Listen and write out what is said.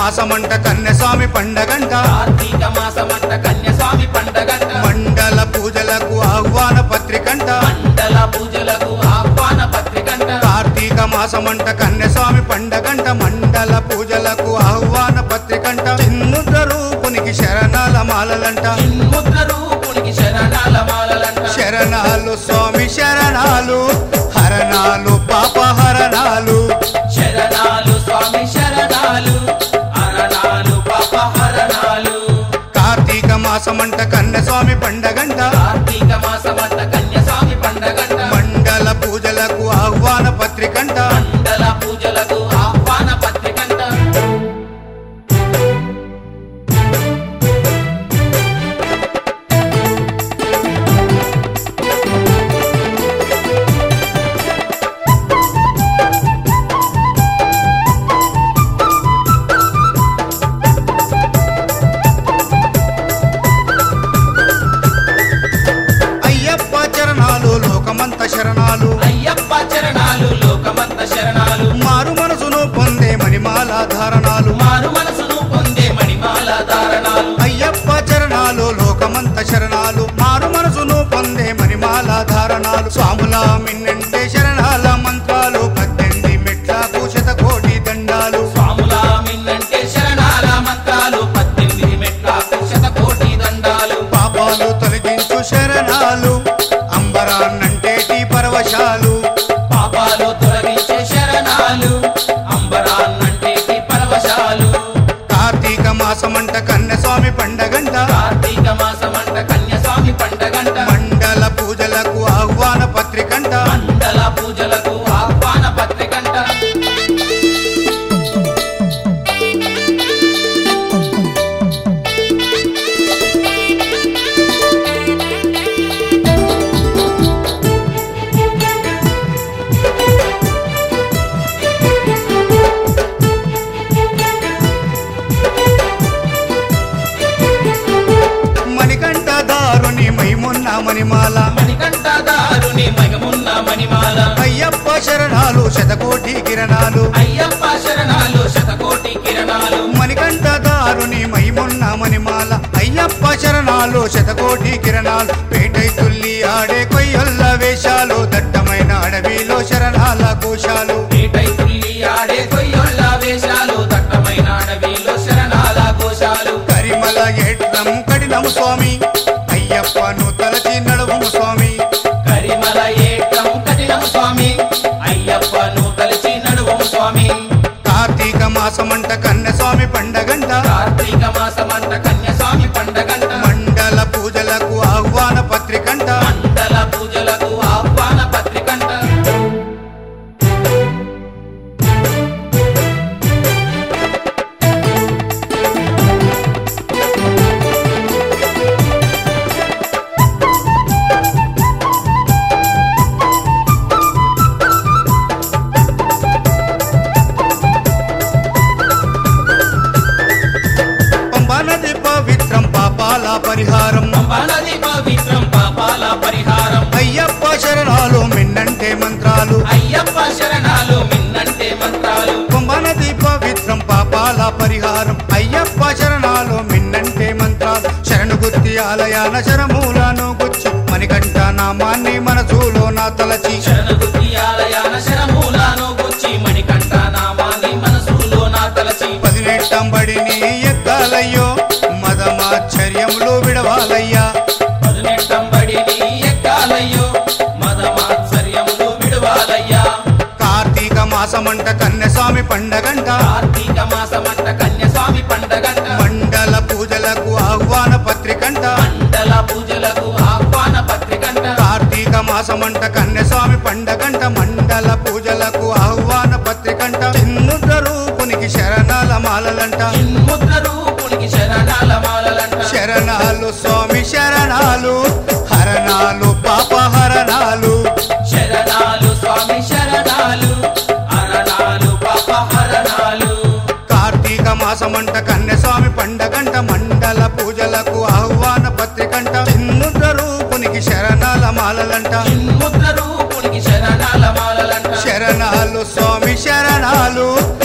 మాసమంట కన్యస్వామి పండగంట కార్తీక మాసమంట కన్యస్వామి పండగంట మండల పూజలకు ఆహ్వాన పత్రికంట మండల పూజలకు ఆహ్వాన పత్రికంట కార్తీక మాసమంట కన్యస్వామి పండగంట మండల పూజలకు ఆహ్వాన పత్రికంట చిన్ముద్ర రూపునికి శరణాల మాలలంట చిన్ముద్ర రూపునికి శరణాల మాలలంట శరణాలు స్వామి శరణాలు హరణాలు పాపహరణాలు శరణాలు స్వామి శరణాలు హరణాలు పాపహరణాలు కార్తీక మాసమంట కన్యస్వామి పండగంట కార్తీక మాసమంట కన్యస్వామి పండగంట మండల పూజలకు ఆహ్వాన పత్రికంట మండల పూజలకు ఆహ్వాన పత్రికంట అయ్యప్ప చరణాలు లోకమంత శరణాలు అయ్యప్ప చరణాలు లోకమంత శరణాలు మారు మనసును పొందే మణిమాల ధారణాలు మారు మనసును పొందే మణిమాల ధారణాలు అయ్యప్ప చరణాలు లోకమంత శరణాలు మారు మనసును పొందే మణిమాల ధారణాలు స్వాముల మిన్నంటే శరణాల మంత్రాలు పద్దెనిమిది మెట్లకు శతకోటి దండాలు స్వాముల మిన్నంటే శరణాల మంత్రాలు పద్దెనిమిది మెట్లకు శతకోటి దండాలు పాపాలు తొలగించు శరణాలు అంబరాన్నంటేటి పరవశాలు పాపాలు తొలగించే శరణాలు అంబరాన్నంటే పరవశాలు కార్తీక మాసమంట కన్యస్వామి పండగంట కార్తీక మాసమంట కన్యస్వామి పండగంట మండల పూజలకు ఆహ్వాన పత్రికంట మండల పూజలకు ఆహ్వాన పత్రికంట మణికంఠ దారుని మైమున్న మణిమాల మణికంఠ దారుని మగమున్న మణిమాల అయ్యప్ప శరణాలు శతకోటి కిరణాలు అయ్యప్ప శరణాలు శతకోటి కిరణాలు మణికంఠ దారుని మైమున్న మణిమాల అయ్యప్ప శరణాలు శతకోటి కిరణాలు పేటై తుల్లి ఆడే కొయ్యొల్ల వేషాలు దట్టమైన అడవిలో శరణాల కోశాలు ఏటై తుల్లి ఆడే కొయ్యొళ్ళ వేషాలు దట్టమైన అడవిలో శరణాల కోశాలు కరిమల ఏట్లం కడినము స్వామి అయ్యప్పను తలచి నడుము స్వామి కరిమల ఏటం కఠినం స్వామి అయ్యప్పను కలిసి నడువం స్వామి కార్తీక మాసమంట కన్యస్వామి పండగంట కార్తీక మాసమంట కన్యస్వామి పండగంట మండల పూజలకు ఆహ్వాన పత్రికంట మండల పూజలకు ఆహ్వాన పత్రికంట పంబనది పవిత్రం పాపాల పరిహారం పంపానది పవిత్రం పాపాల పరిహారం అయ్యప్ప శరణాలు మిన్నంటే మంత్రాలు అయ్యప్ప శరణాలు మిన్నంటే మంత్రాలు పంబనది పవిత్రం పాపాల పరిహారం అయ్యప్ప శరణాలు మిన్నంటే మంత్రాలు శరణు గుర్తి ఆలయాన శరమూలను గుచ్చి మణికంఠ నామాన్ని మనసులో నా తలచి శరణగుతి ఆలయాన శరమూలాను గుచ్చి మణికంఠ నామాన్ని మనసులో నా తలచి పదినెట్టంబడిని ఎక్కాలయ్యో మదమాశ్చర్యములు విడవాలయ్యా పదునెట్టంబడిని ఎక్కాలయ్యో మదమాత్సర్యములు విడువాలయ్యా కార్తీక మాసమంట కన్యస్వామి పండగంట కార్తీక మాసమంట కన్యస్వామి పండగంట మండల పూజలకు ఆహ్వాన పత్రికంట మండల పూజలకు ఆహ్వాన పత్రికంట కార్తీక మాసమంట కన్యస్వామి పండగంట మండల పూజలకు ఆహ్వాన పత్రికంట చిన్ముద్ర రూపునికి శరణాల మాలలంట చిన్ముద్ర రూపునికి శరణాల మాలలంట శరణాలు స్వామి శరణాలు హరణాలు పాపహరణాలు శరణాలు స్వామి శరణాలు హరణాలు పాపహరణాలు కార్తీక మాసమంట కన్యస్వామి పండగంట మండల పూజలకు ఆహ్వాన పత్రికంట చిన్ముద్ర రూపునికి శరణాల మాలలంట చిన్ముద్ర రూపునికి శరణాల మాలలంట శరణాలు స్వామి శరణాలు